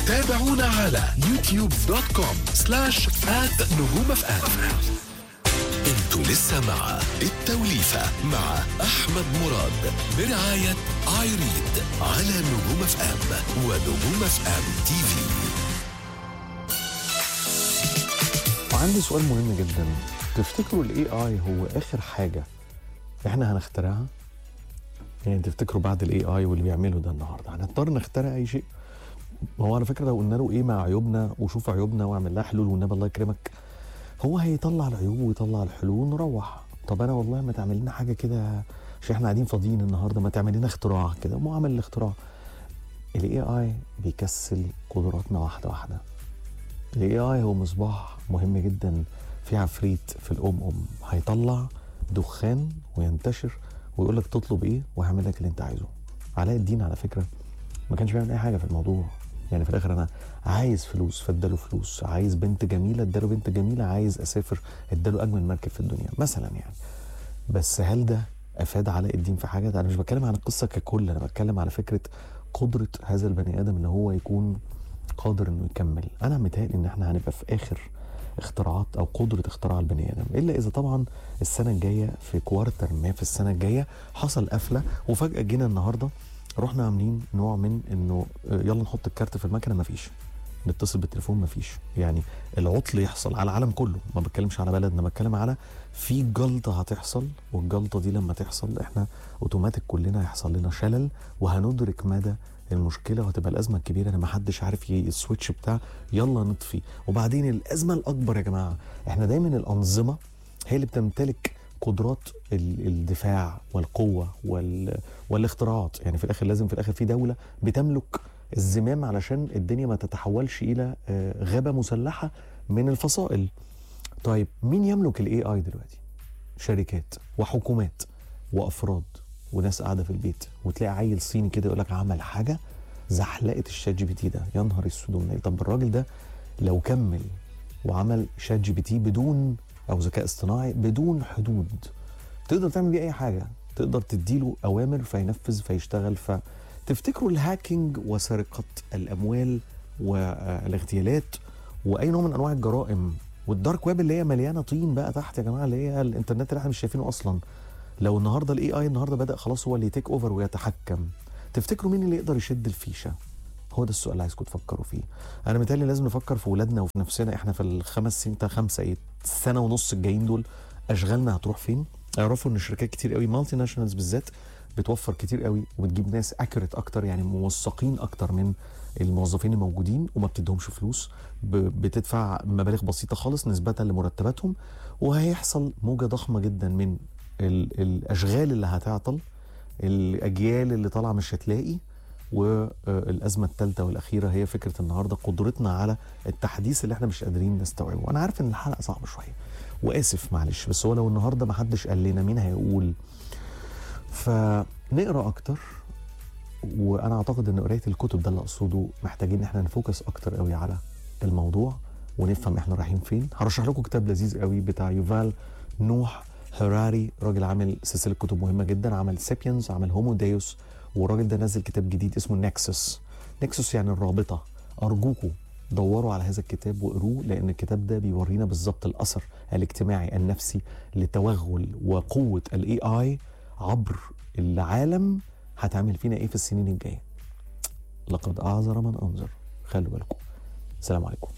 تابعونا على يوتيوب دوت كوم سلاش آت نجوم اف ام انتوا لسه مع التوليفة مع أحمد مراد برعاية ايريد على نجوم اف ام ونجوم اف ام تي في وعندي سؤال مهم جدا تفتكروا الاي اي هو اخر حاجه احنا هنخترعها يعني تفتكروا بعد الاي اي واللي بيعمله ده النهارده هنضطر نخترع اي شيء ما هو على فكره لو قلنا له ايه مع عيوبنا وشوف عيوبنا واعمل لها حلول والنبي الله يكرمك هو هيطلع العيوب ويطلع الحلول ونروح طب انا والله ما تعمل لنا حاجه كده عشان احنا قاعدين فاضيين النهارده ما تعمل لنا اختراع كده مو عمل الاختراع الاي اي بيكسل قدراتنا واحده واحده الاي اي هو مصباح مهم جدا في عفريت في الام ام هيطلع دخان وينتشر ويقول لك تطلب ايه وهعمل لك اللي انت عايزه علاء الدين على فكره ما كانش بيعمل اي حاجه في الموضوع يعني في الاخر انا عايز فلوس فاداله فلوس عايز بنت جميله اداله بنت جميله عايز اسافر اداله اجمل مركب في الدنيا مثلا يعني بس هل ده افاد علاء الدين في حاجه ده انا مش بتكلم عن القصه ككل انا بتكلم على فكره قدره هذا البني ادم ان هو يكون قادر انه يكمل انا متهيألي ان احنا هنبقى في اخر اختراعات او قدره اختراع البني ادم الا اذا طبعا السنه الجايه في كوارتر ما في السنه الجايه حصل قفله وفجاه جينا النهارده رحنا عاملين نوع من انه آه، يلا نحط الكارت في المكنه مفيش نتصل بالتليفون مفيش يعني العطل يحصل على العالم كله ما بتكلمش على بلدنا بتكلم على في جلطه هتحصل والجلطه دي لما تحصل احنا اوتوماتيك كلنا هيحصل لنا شلل وهندرك مدى المشكله وهتبقى الازمه الكبيره ان ما حدش عارف ي- السويتش بتاع يلا نطفي وبعدين الازمه الاكبر يا جماعه احنا دايما الانظمه هي اللي بتمتلك قدرات ال- الدفاع والقوه وال... والاختراعات يعني في الاخر لازم في الاخر في دوله بتملك الزمام علشان الدنيا ما تتحولش الى آه، غابه مسلحه من الفصائل طيب مين يملك الاي اي دلوقتي شركات وحكومات وافراد وناس قاعده في البيت وتلاقي عيل صيني كده يقول لك عمل حاجه زحلقه الشات جي بي تي ده يا نهار اسود ومنيل. طب الراجل ده لو كمل وعمل شات جي بي تي بدون او ذكاء اصطناعي بدون حدود تقدر تعمل بيه اي حاجه تقدر تديله اوامر فينفذ فيشتغل فتفتكروا الهاكينج وسرقه الاموال والاغتيالات واي نوع من انواع الجرائم والدارك ويب اللي هي مليانه طين بقى تحت يا جماعه اللي هي الانترنت اللي احنا مش شايفينه اصلا لو النهارده الاي اي النهارده بدا خلاص هو اللي يتيك اوفر ويتحكم تفتكروا مين اللي يقدر يشد الفيشه هو ده السؤال اللي عايزكم تفكروا فيه انا متهيألي لازم نفكر في ولادنا وفي نفسنا احنا في الخمس سنين تا خمسه ايه سنه ونص الجايين دول اشغالنا هتروح فين اعرفوا ان شركات كتير قوي مالتي ناشونالز بالذات بتوفر كتير قوي وبتجيب ناس اكيوريت اكتر يعني موثقين اكتر من الموظفين الموجودين وما بتدهمش فلوس ب- بتدفع مبالغ بسيطه خالص نسبه لمرتباتهم وهيحصل موجه ضخمه جدا من ال- الاشغال اللي هتعطل الاجيال اللي طالعه مش هتلاقي والازمه الثالثه والاخيره هي فكره النهارده قدرتنا على التحديث اللي احنا مش قادرين نستوعبه وانا عارف ان الحلقه صعبه شويه واسف معلش بس هو لو النهارده ما حدش قال لنا مين هيقول فنقرا اكتر وانا اعتقد ان قرايه الكتب ده اللي اقصده محتاجين ان احنا نفوكس اكتر قوي على الموضوع ونفهم احنا رايحين فين هرشح لكم كتاب لذيذ قوي بتاع يوفال نوح هراري راجل عامل سلسله كتب مهمه جدا عمل سيبينز عمل هومو ديوس والراجل ده نزل كتاب جديد اسمه نكسس نكسس يعني الرابطه ارجوكم دوروا على هذا الكتاب وقروه لان الكتاب ده بيورينا بالظبط الاثر الاجتماعي النفسي لتوغل وقوه الاي اي عبر العالم هتعمل فينا ايه في السنين الجايه لقد اعذر من انذر خلوا بالكم السلام عليكم